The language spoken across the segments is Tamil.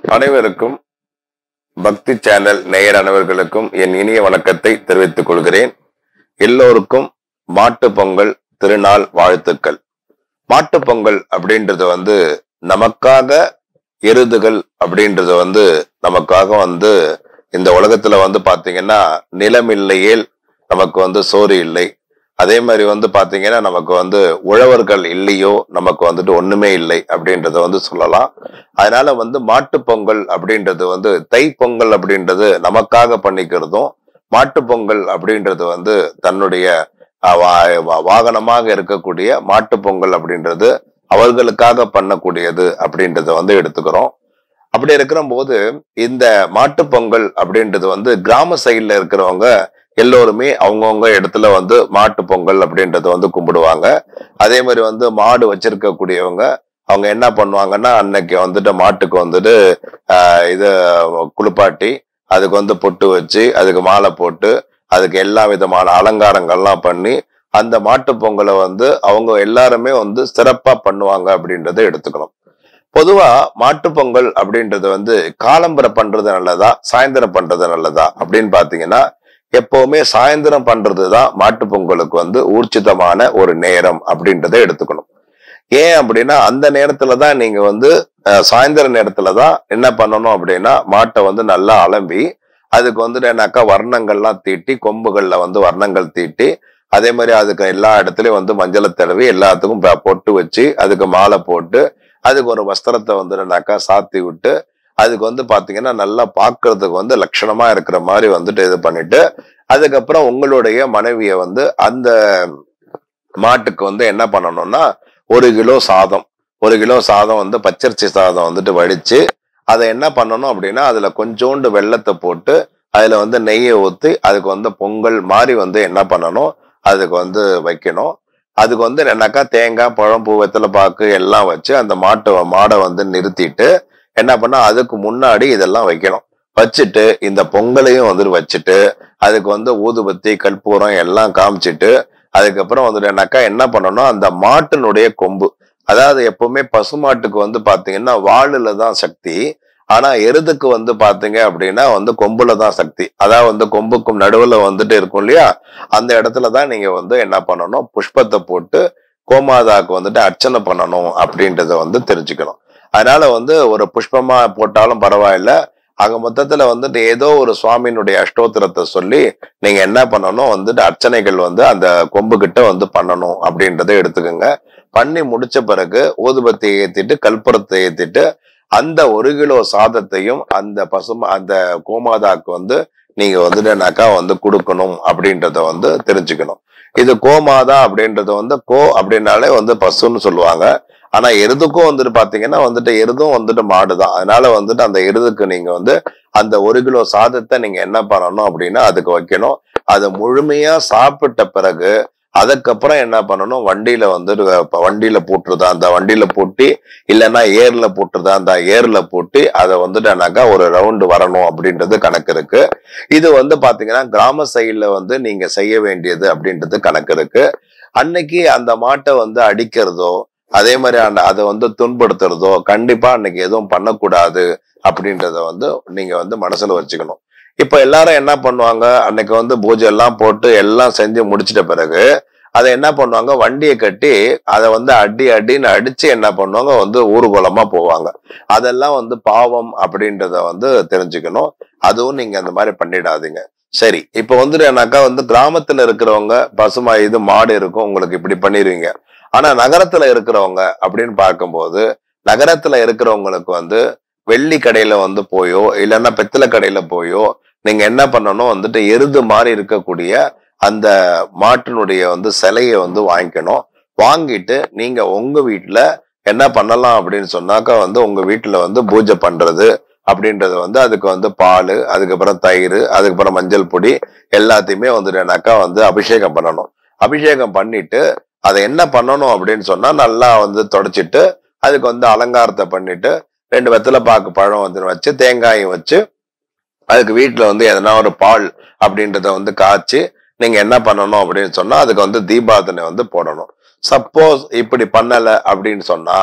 அனைவருக்கும் பக்தி சேனல் நேயர் அனைவர்களுக்கும் என் இனிய வணக்கத்தை தெரிவித்துக் கொள்கிறேன் எல்லோருக்கும் மாட்டு பொங்கல் திருநாள் வாழ்த்துக்கள் மாட்டு பொங்கல் அப்படின்றது வந்து நமக்காக எருதுகள் அப்படின்றது வந்து நமக்காக வந்து இந்த உலகத்துல வந்து பாத்தீங்கன்னா நிலம் இல்லையேல் நமக்கு வந்து சோறு இல்லை அதே மாதிரி வந்து பாத்தீங்கன்னா நமக்கு வந்து உழவர்கள் இல்லையோ நமக்கு வந்துட்டு ஒண்ணுமே இல்லை அப்படின்றத வந்து சொல்லலாம் அதனால வந்து மாட்டு பொங்கல் அப்படின்றது வந்து தை பொங்கல் அப்படின்றது நமக்காக பண்ணிக்கிறதும் மாட்டு பொங்கல் அப்படின்றது வந்து தன்னுடைய அஹ், வா- வா- வாகனமாக இருக்கக்கூடிய மாட்டு பொங்கல் அப்படின்றது அவர்களுக்காக பண்ணக்கூடியது அப்படின்றத வந்து எடுத்துக்கிறோம் அப்படி இருக்கிற போது இந்த மாட்டு பொங்கல் அப்படின்றது வந்து கிராம சைடுல இருக்கிறவங்க எல்லோருமே அவங்கவுங்க இடத்துல வந்து மாட்டு பொங்கல் அப்படின்றத வந்து கும்பிடுவாங்க அதே மாதிரி வந்து மாடு வச்சிருக்கக்கூடியவங்க அவங்க என்ன பண்ணுவாங்கன்னா அன்னைக்கு வந்துட்டு மாட்டுக்கு வந்துட்டு ஆஹ் இது குளிப்பாட்டி அதுக்கு வந்து பொட்டு வச்சு அதுக்கு மாலை போட்டு அதுக்கு எல்லா விதமான அலங்காரங்கள்லாம் பண்ணி அந்த மாட்டு பொங்கலை வந்து அவங்க எல்லாருமே வந்து சிறப்பா பண்ணுவாங்க அப்படின்றத எடுத்துக்கணும் பொதுவா மாட்டு பொங்கல் அப்படின்றது வந்து காலம்பரை பண்றது நல்லதா சாயந்தரம் பண்றது நல்லதா அப்படின்னு பாத்தீங்கன்னா எப்பவுமே சாயந்தரம் பண்றதுதான் மாட்டு பொங்கலுக்கு வந்து ஊர்ஜிதமான ஒரு நேரம் அப்படின்றத எடுத்துக்கணும் ஏன் அப்படின்னா அந்த நேரத்துல தான் நீங்க வந்து அஹ், சாயந்தர நேரத்துல தான் என்ன பண்ணணும் அப்படின்னா மாட்டை வந்து நல்லா அலம்பி அதுக்கு வந்துட்டு என்னக்கா வர்ணங்கள்லாம் தீட்டி கொம்புகள்ல வந்து வர்ணங்கள் தீட்டி அதே மாதிரி அதுக்கு எல்லா இடத்துலயும் வந்து மஞ்சளை தடவி எல்லாத்துக்கும் ப- பொட்டு வச்சு அதுக்கு மாலை போட்டு அதுக்கு ஒரு வஸ்திரத்தை வந்து என்னக்கா சாத்தி விட்டு அதுக்கு வந்து பாத்தீங்கன்னா நல்லா பார்க்கிறதுக்கு வந்து லட்சணமா இருக்கிற மாதிரி வந்துட்டு இது பண்ணிட்டு அதுக்கப்புறம் உங்களுடைய மனைவிய வந்து அந்த மாட்டுக்கு வந்து என்ன பண்ணணும்னா ஒரு கிலோ சாதம் ஒரு கிலோ சாதம் வந்து பச்சரிசி சாதம் வந்துட்டு வடிச்சு அதை என்ன பண்ணணும் அப்படின்னா அதுல கொஞ்சோண்டு வெள்ளத்தை போட்டு அதுல வந்து நெய்யை ஊத்தி அதுக்கு வந்து பொங்கல் மாதிரி வந்து என்ன பண்ணணும் அதுக்கு வந்து வைக்கணும் அதுக்கு வந்து என்னக்கா தேங்காய் பழம் பூ வெத்தலை பாக்கு எல்லாம் வச்சு அந்த மாட்டை மாடை வந்து நிறுத்திட்டு என்ன பண்ணா அதுக்கு முன்னாடி இதெல்லாம் வைக்கணும் வச்சுட்டு இந்த பொங்கலையும் வந்துட்டு வச்சுட்டு அதுக்கு வந்து ஊதுபத்தி கற்பூரம் எல்லாம் காமிச்சிட்டு அதுக்கப்புறம் வந்துட்டு என்னக்கா என்ன பண்ணணும் அந்த மாட்டினுடைய கொம்பு அதாவது எப்பவுமே பசுமாட்டுக்கு வந்து பாத்தீங்கன்னா வாளுல தான் சக்தி ஆனா எருதுக்கு வந்து பாத்தீங்க அப்படின்னா வந்து கொம்புல தான் சக்தி அதாவது வந்து கொம்புக்கும் நடுவுல வந்துட்டு இருக்கும் இல்லையா அந்த இடத்துல தான் நீங்க வந்து என்ன பண்ணணும் புஷ்பத்தை போட்டு கோமாதாக்கு வந்துட்டு அர்ச்சனை பண்ணணும் அப்படின்றத வந்து தெரிஞ்சுக்கணும் அதனால வந்து ஒரு புஷ்பமா போட்டாலும் பரவாயில்ல அங்க மொத்தத்துல வந்துட்டு ஏதோ ஒரு சுவாமியினுடைய அஷ்டோத்திரத்தை சொல்லி நீங்க என்ன பண்ணணும் வந்துட்டு அர்ச்சனைகள் வந்து அந்த கொம்பு கிட்ட வந்து பண்ணணும் அப்படின்றத எடுத்துக்கோங்க பண்ணி முடிச்ச பிறகு ஊதுபத்தியை ஏத்திட்டு கற்பூரத்தை ஏத்திட்டு அந்த ஒரு கிலோ சாதத்தையும் அந்த பசும அந்த கோமாதாக்கு வந்து நீங்க வந்துட்டுனாக்கா வந்து கொடுக்கணும் அப்படின்றத வந்து தெரிஞ்சுக்கணும் இது கோமாதா அப்படின்றது வந்து கோ அப்படின்னாலே வந்து பசுன்னு சொல்லுவாங்க ஆனா எருதுக்கும் வந்துட்டு பாத்தீங்கன்னா வந்துட்டு எருதும் வந்துட்டு மாடுதான் அதனால வந்துட்டு அந்த எருதுக்கு நீங்க வந்து அந்த ஒரு கிலோ சாதத்தை நீங்க என்ன பண்ணணும் அப்படின்னா அதுக்கு வைக்கணும் அதை முழுமையா சாப்பிட்ட பிறகு அதுக்கப்புறம் என்ன பண்ணணும் வண்டியில வந்து இப்ப வண்டியில போட்டுருதா அந்த வண்டியில பூட்டி இல்லைன்னா ஏர்ல போட்டுருதா அந்த ஏர்ல பூட்டி அதை வந்துட்டுனாக்கா ஒரு ரவுண்டு வரணும் அப்படின்றது கணக்கு இருக்கு இது வந்து பாத்தீங்கன்னா கிராம சைடுல வந்து நீங்க செய்ய வேண்டியது அப்படின்றது கணக்கு இருக்கு அன்னைக்கு அந்த மாட்டை வந்து அடிக்கிறதோ அதே மாதிரி அந்த அதை வந்து துன்படுத்துறதோ கண்டிப்பா அன்னைக்கு எதுவும் பண்ணக்கூடாது அப்படின்றத வந்து நீங்க வந்து மனசுல வச்சுக்கணும் இப்ப எல்லாரும் என்ன பண்ணுவாங்க அன்னைக்கு வந்து பூஜை எல்லாம் போட்டு எல்லாம் செஞ்சு முடிச்சிட்ட பிறகு அதை என்ன பண்ணுவாங்க வண்டியை கட்டி அதை வந்து அடி அடின்னு அடிச்சு என்ன பண்ணுவாங்க வந்து ஊர்வலமா போவாங்க அதெல்லாம் வந்து பாவம் அப்படின்றத வந்து தெரிஞ்சுக்கணும் அதுவும் நீங்க அந்த மாதிரி பண்ணிடாதீங்க சரி இப்ப வந்துட்டு என்னாக்கா வந்து கிராமத்துல இருக்கிறவங்க பசுமா இது மாடு இருக்கும் உங்களுக்கு இப்படி பண்ணிடுவீங்க ஆனா நகரத்துல இருக்கிறவங்க அப்படின்னு பார்க்கும்போது நகரத்துல இருக்கிறவங்களுக்கு வந்து வெள்ளி கடையில வந்து போயோ இல்லைன்னா பித்தளை கடையில போயோ நீங்க என்ன பண்ணணும் வந்துட்டு எருது மாதிரி இருக்கக்கூடிய அந்த மாட்டினுடைய வந்து சிலையை வந்து வாங்கிக்கணும் வாங்கிட்டு நீங்க உங்க வீட்டுல என்ன பண்ணலாம் அப்படின்னு சொன்னாக்கா வந்து உங்க வீட்டுல வந்து பூஜை பண்றது அப்படின்றது வந்து அதுக்கு வந்து பால் அதுக்கப்புறம் தயிர் அதுக்கப்புறம் மஞ்சள் பொடி எல்லாத்தையுமே வந்துட்டுனாக்கா வந்து அபிஷேகம் பண்ணணும் அபிஷேகம் பண்ணிட்டு அதை என்ன பண்ணணும் அப்படின்னு சொன்னா நல்லா வந்து தொடச்சிட்டு அதுக்கு வந்து அலங்காரத்தை பண்ணிட்டு ரெண்டு வெத்தலை பாக்கு பழம் வந்து வச்சு தேங்காயும் வச்சு அதுக்கு வீட்டுல வந்து எதனா ஒரு பால் அப்படின்றத வந்து காய்ச்சி நீங்க என்ன பண்ணணும் அப்படின்னு சொன்னா அதுக்கு வந்து தீபாதனை வந்து போடணும் சப்போஸ் இப்படி பண்ணல அப்படின்னு சொன்னா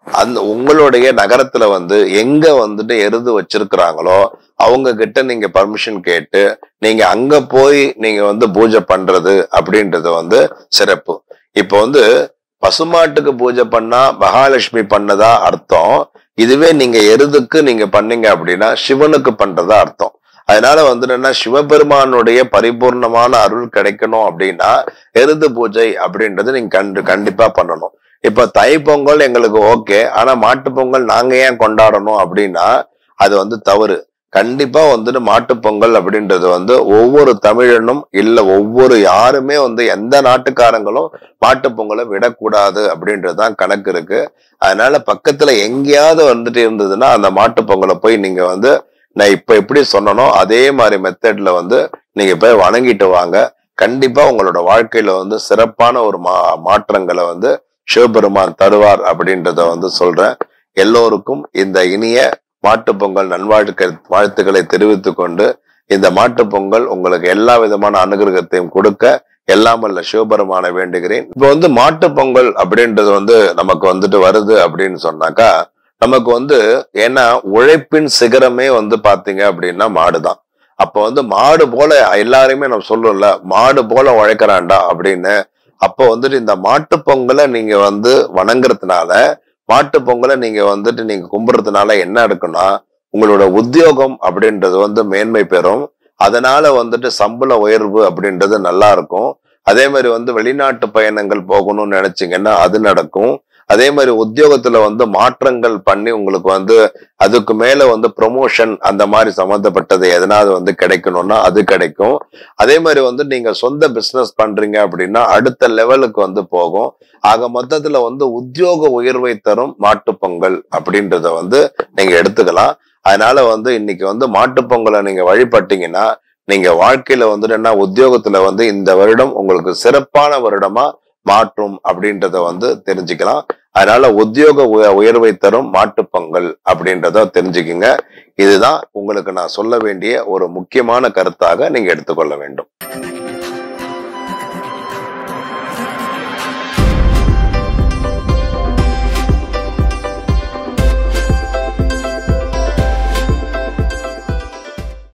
அந்த உங்களுடைய நகரத்துல வந்து எங்க வந்துட்டு எருது வச்சிருக்கிறாங்களோ அவங்க கிட்ட நீங்க பர்மிஷன் கேட்டு நீங்க அங்க போய் நீங்க வந்து பூஜை பண்றது அப்படின்றது வந்து சிறப்பு இப்போ வந்து பசுமாட்டுக்கு பூஜை பண்ணா மகாலட்சுமி பண்ணதா அர்த்தம் இதுவே நீங்க எருதுக்கு நீங்க பண்ணீங்க அப்படின்னா சிவனுக்கு பண்றதா அர்த்தம் அதனால வந்து என்னன்னா சிவபெருமானுடைய பரிபூர்ணமான அருள் கிடைக்கணும் அப்படின்னா எருது பூஜை அப்படின்றது நீங்க கண்டு கண்டிப்பா பண்ணணும் இப்ப தை பொங்கல் எங்களுக்கு ஓகே ஆனா மாட்டு பொங்கல் நாங்க ஏன் கொண்டாடணும் அப்படின்னா அது வந்து தவறு கண்டிப்பா வந்துட்டு மாட்டுப் பொங்கல் அப்படின்றது வந்து ஒவ்வொரு தமிழனும் இல்ல ஒவ்வொரு யாருமே வந்து எந்த நாட்டுக்காரங்களும் மாட்டுப் பொங்கலை விடக்கூடாது அப்படின்றதுதான் கணக்கு இருக்கு அதனால பக்கத்துல எங்கேயாவது வந்துட்டு இருந்ததுன்னா அந்த மாட்டுப் பொங்கலை போய் நீங்க வந்து நான் இப்ப எப்படி சொன்னனோ அதே மாதிரி மெத்தட்ல வந்து நீங்க போய் வணங்கிட்டு வாங்க கண்டிப்பா உங்களோட வாழ்க்கையில வந்து சிறப்பான ஒரு மா மாற்றங்களை வந்து சிவபெருமான் தருவார் அப்படின்றத வந்து சொல்றேன் எல்லோருக்கும் இந்த இனிய மாட்டுப் பொங்கல் நல்வாழ்க்கை வாழ்த்துக்களை தெரிவித்துக் கொண்டு இந்த மாட்டுப் பொங்கல் உங்களுக்கு எல்லா விதமான அனுகிரகத்தையும் கொடுக்க எல்லாம் வல்ல சிவபெருமானை வேண்டுகிறேன் இப்போ வந்து மாட்டுப் பொங்கல் அப்படின்றது வந்து நமக்கு வந்துட்டு வருது அப்படின்னு சொன்னாக்கா நமக்கு வந்து ஏன்னா உழைப்பின் சிகரமே வந்து பாத்தீங்க அப்படின்னா மாடுதான் அப்ப வந்து மாடு போல எல்லாருமே நம்ம சொல்லுவோம்ல மாடு போல உழைக்கிறான்டா அப்படின்னு அப்போ வந்துட்டு இந்த மாட்டுப் பொங்கலை நீங்க வந்து வணங்குறதுனால மாட்டுப் பொங்கலை நீங்க வந்துட்டு நீங்க கும்பிடுறதுனால என்ன இருக்குன்னா உங்களோட உத்தியோகம் அப்படின்றது வந்து மேன்மை பெறும் அதனால வந்துட்டு சம்பள உயர்வு அப்படின்றது நல்லா இருக்கும் அதே மாதிரி வந்து வெளிநாட்டு பயணங்கள் போகணும்னு நினைச்சீங்கன்னா அது நடக்கும் அதே மாதிரி உத்தியோகத்துல வந்து மாற்றங்கள் பண்ணி உங்களுக்கு வந்து அதுக்கு மேல வந்து ப்ரொமோஷன் அந்த மாதிரி சம்மந்தப்பட்டது எதனாவது வந்து கிடைக்கணும்னா அது கிடைக்கும் அதே மாதிரி வந்து நீங்க சொந்த பிசினஸ் பண்றீங்க அப்படின்னா அடுத்த லெவலுக்கு வந்து போகும் ஆக மொத்தத்துல வந்து உத்தியோக உயர்வை தரும் மாட்டுப் பொங்கல் அப்படின்றத வந்து நீங்க எடுத்துக்கலாம் அதனால வந்து இன்னைக்கு வந்து மாட்டுப் பொங்கலை நீங்க வழிபட்டீங்கன்னா நீங்க வாழ்க்கையில வந்து என்ன உத்தியோகத்துல வந்து இந்த வருடம் உங்களுக்கு சிறப்பான வருடமா மாற்றும் அப்படின்றத வந்து தெரிஞ்சுக்கலாம் அதனால உத்தியோக உய- உயர்வை தரும் மாட்டுப் பொங்கல் அப்படின்றத தெரிஞ்சுக்குங்க இதுதான் உங்களுக்கு நான் சொல்ல வேண்டிய ஒரு முக்கியமான கருத்தாக நீங்க எடுத்துக்கொள்ள வேண்டும்